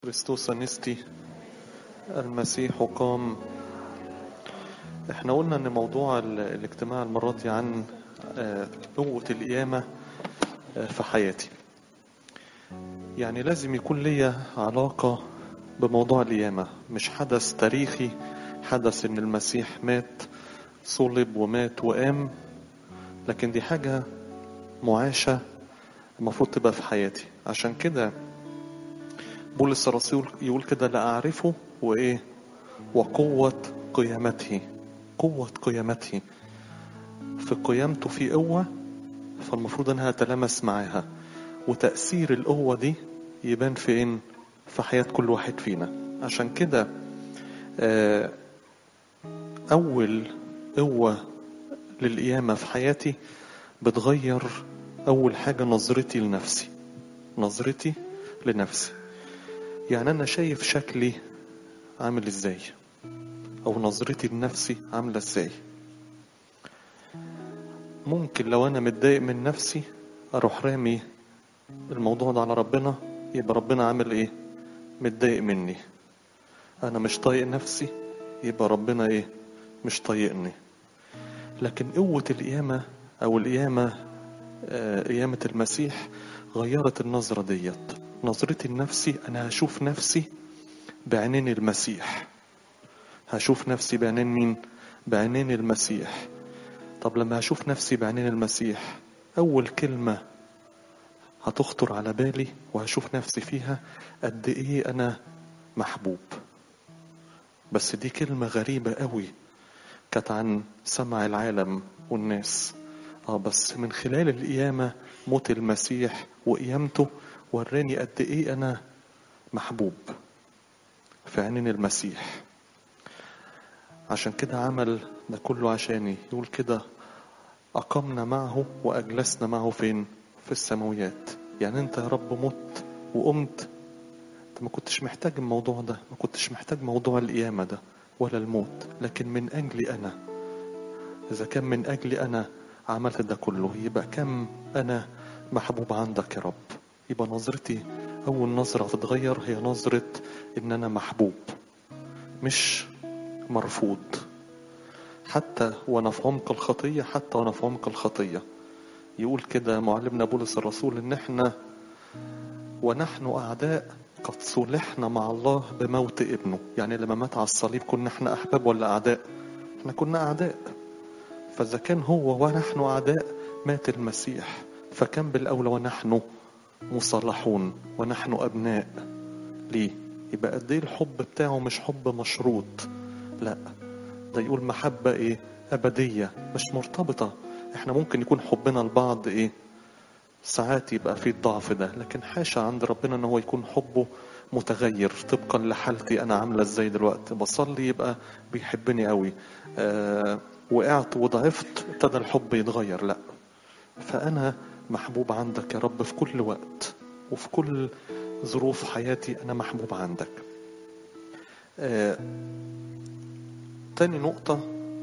كريستوس نستي المسيح قام احنا قلنا ان موضوع ال- الاجتماع المرة دي عن آه، قوة القيامة آه، في حياتي يعني لازم يكون ليا علاقة بموضوع القيامة مش حدث تاريخي حدث ان المسيح مات صلب ومات وقام لكن دي حاجة معاشة المفروض تبقى في حياتي عشان كده بولس الرسول يقول كده لا أعرفه وإيه وقوة قيامته قوة قيامته في قيامته في قوة فالمفروض أنها أتلامس معاها وتأثير القوة دي يبان فين في حياة كل واحد فينا عشان كده آه، أول قوة للقيامة في حياتي بتغير أول حاجة نظرتي لنفسي نظرتي لنفسي يعني أنا شايف شكلي عامل إزاي أو نظرتي لنفسي عاملة إزاي ممكن لو أنا متضايق من نفسي أروح رامي الموضوع ده على ربنا يبقى ربنا عامل إيه متضايق مني أنا مش طايق نفسي يبقى ربنا إيه مش طايقني لكن قوة القيامة أو القيامة آه، قيامة المسيح غيرت النظرة ديت نظرتي لنفسي أنا هشوف نفسي بعينين المسيح هشوف نفسي بعينين مين بعينين المسيح طب لما هشوف نفسي بعينين المسيح أول كلمة هتخطر على بالي وهشوف نفسي فيها قد إيه أنا محبوب بس دي كلمة غريبة قوي كانت عن سمع العالم والناس اه بس من خلال القيامة موت المسيح وقيامته وراني قد ايه انا محبوب في عينين المسيح عشان كده عمل ده كله عشاني يقول كده أقمنا معه وأجلسنا معه فين في السماويات يعني أنت يا رب مت وقمت أنت ما كنتش محتاج الموضوع ده ما كنتش محتاج موضوع القيامة ده ولا الموت لكن من أجلي أنا إذا كان من أجلي أنا عملت ده كله يبقى كم أنا محبوب عندك يا رب يبقى نظرتي أول نظرة هتتغير هي نظرة إن أنا محبوب مش مرفوض حتى وأنا في عمق الخطية حتى وأنا في عمق الخطية يقول كده معلمنا بولس الرسول إن إحنا ونحن أعداء قد صلحنا مع الله بموت ابنه يعني لما مات على الصليب كنا احنا أحباب ولا أعداء احنا كنا أعداء فإذا كان هو ونحن أعداء مات المسيح فكم بالأولى ونحن مصالحون ونحن أبناء ليه يبقى قد ايه الحب بتاعه مش حب مشروط لا ده يقول محبة ايه أبدية مش مرتبطة احنا ممكن يكون حبنا لبعض ايه ساعات يبقى فيه الضعف ده لكن حاشا عند ربنا ان هو يكون حبه متغير طبقا لحالتي انا عامله ازاي دلوقتي بصلي يبقى بيحبني قوي آه وقعت وضعفت ابتدى الحب يتغير لا فانا محبوب عندك يا رب في كل وقت وفي كل ظروف حياتي انا محبوب عندك آه تاني نقطة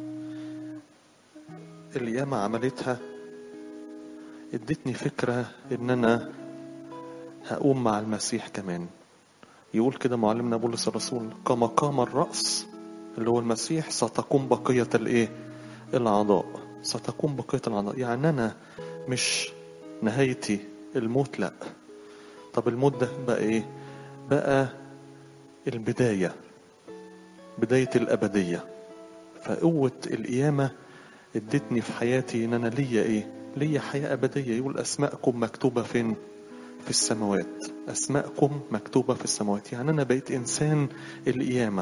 اللي ياما عملتها ادتني فكرة ان انا هقوم مع المسيح كمان يقول كده معلمنا بولس الرسول كما قام الرأس اللي هو المسيح ستقوم بقية الايه الاعضاء ستقوم بقية الاعضاء يعني انا مش نهايتي الموت لا طب الموت ده بقى ايه بقى البداية بداية الأبدية فقوة القيامة ادتني في حياتي ان انا ليا ايه ليا حياة أبدية يقول أسماءكم مكتوبة فين في السماوات أسماءكم مكتوبة في السماوات يعني أنا بقيت إنسان القيامة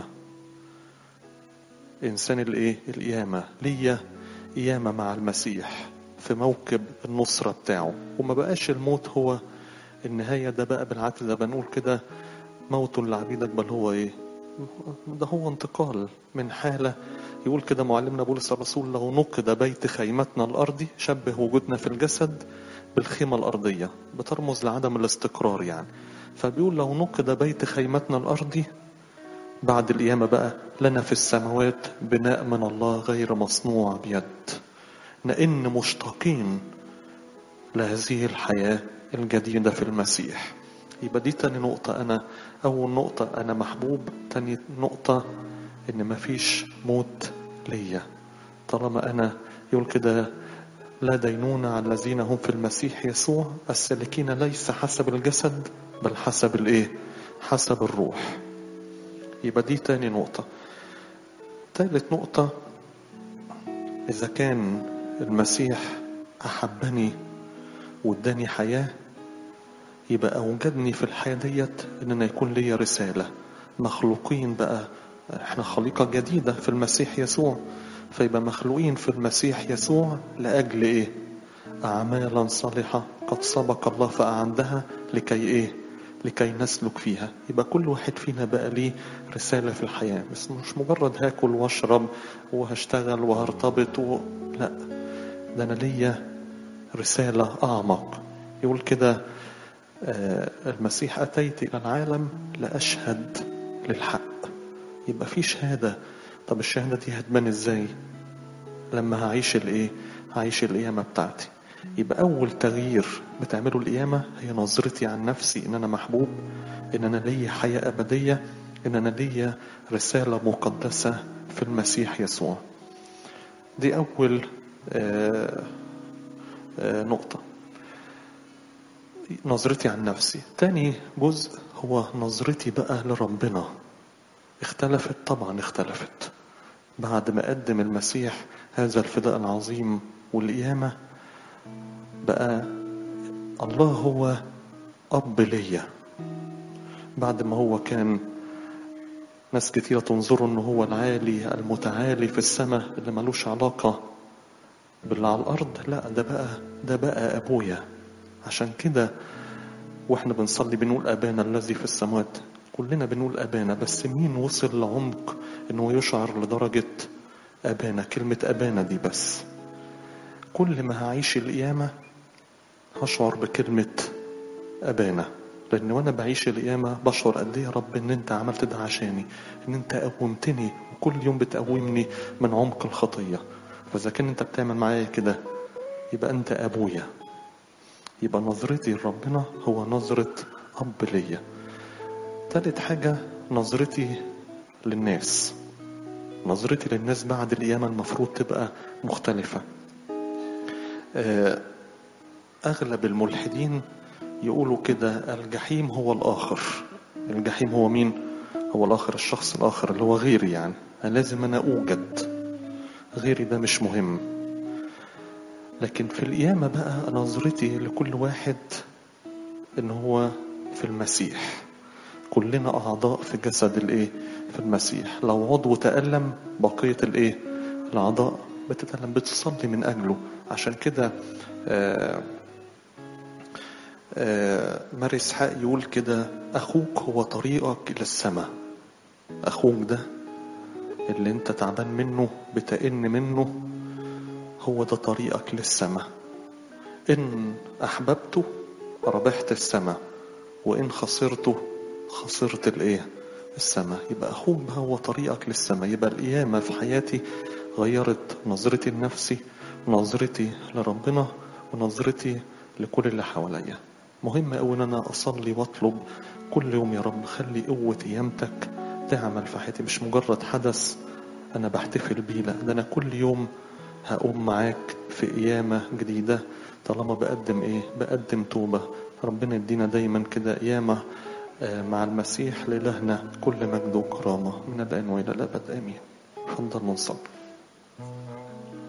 إنسان الإيه القيامة ليا قيامة مع المسيح في موكب النصرة بتاعه وما بقاش الموت هو النهاية ده بقى بالعكس ده بنقول كده موت لعبيدك بل هو إيه ده هو انتقال من حالة يقول كده معلمنا بولس الرسول لو نقد بيت خيمتنا الأرضي شبه وجودنا في الجسد بالخيمة الأرضية بترمز لعدم الاستقرار يعني فبيقول لو نقد بيت خيمتنا الأرضي بعد القيامة بقى لنا في السماوات بناء من الله غير مصنوع بيد لأن مشتاقين لهذه الحياة الجديدة في المسيح يبقى دي تاني نقطة أنا أول نقطة أنا محبوب تاني نقطة إن مفيش موت ليا طالما أنا يقول كده لا دينونة على الذين هم في المسيح يسوع السالكين ليس حسب الجسد بل حسب الإيه؟ حسب الروح يبقى دي تاني نقطة تالت نقطة إذا كان المسيح أحبني واداني حياة يبقى أوجدني في الحياة ديت إن أنا يكون ليا رسالة مخلوقين بقى احنا خليقة جديدة في المسيح يسوع فيبقى مخلوقين في المسيح يسوع لأجل إيه أعمالا صالحة قد سبق الله فأعندها لكي إيه لكي نسلك فيها يبقى كل واحد فينا بقى ليه رسالة في الحياة بس مش مجرد هاكل واشرب وهشتغل وهرتبط و... لا ده أنا ليا رسالة أعمق يقول كده آه المسيح أتيت إلى العالم لأشهد للحق يبقى في شهادة طب الشهادة دي هتبان ازاي لما هعيش الايه هعيش القيامة بتاعتي يبقى أول تغيير بتعمله القيامة هي نظرتي عن نفسي إن أنا محبوب إن أنا ليا حياة أبدية إن أنا ليا رسالة مقدسة في المسيح يسوع دي أول آآ آآ نقطة نظرتي عن نفسي تاني جزء هو نظرتي بقى لربنا اختلفت طبعا اختلفت بعد ما قدم المسيح هذا الفداء العظيم والقيامة بقى الله هو أب ليا بعد ما هو كان ناس كتيرة تنظره انه هو العالي المتعالي في السماء اللي ملوش علاقة باللي على الأرض لا ده بقى ده بقى أبويا عشان كده واحنا بنصلي بنقول أبانا الذي في السماوات كلنا بنقول أبانا بس مين وصل لعمق إنه يشعر لدرجة أبانا كلمة أبانا دي بس كل ما هعيش القيامة هشعر بكلمة أبانا لأن وأنا بعيش القيامة بشعر قد إيه يا رب إن أنت عملت ده عشاني إن أنت قومتني وكل يوم بتقومني من عمق الخطية فإذا كان أنت بتعمل معايا كده يبقى أنت أبويا يبقى نظرتي لربنا هو نظرة أب ليا تالت حاجة نظرتي للناس نظرتي للناس بعد القيامة المفروض تبقى مختلفة أغلب الملحدين يقولوا كده الجحيم هو الآخر الجحيم هو مين؟ هو الآخر الشخص الآخر اللي هو غيري يعني أنا لازم أنا أوجد غيري ده مش مهم لكن في القيامة بقى نظرتي لكل واحد إن هو في المسيح كلنا أعضاء في جسد الإيه؟ في المسيح لو عضو تألم بقية الإيه؟ الأعضاء بتتألم بتصلي من أجله عشان كده آه آه ماري إسحاق يقول كده أخوك هو طريقك إلى السماء أخوك ده اللي أنت تعبان منه بتئن منه هو ده طريقك للسماء إن أحببته ربحت السماء وإن خسرته خسرت الإيه السماء يبقى أخوك هو طريقك للسماء يبقى القيامة في حياتي غيرت نظرتي لنفسي نظرتي لربنا ونظرتي لكل اللي حواليا مهم أوي إن أنا أصلي وأطلب كل يوم يا رب خلي قوة قيامتك تعمل في حياتي مش مجرد حدث أنا بحتفل بيه لا ده أنا كل يوم هقوم معاك في قيامة جديدة طالما بقدم إيه بقدم توبة ربنا يدينا دايما كده قيامة مع المسيح لإلهنا كل مجد وكرامة من الآن وإلى الأبد آمين فنضل نصلي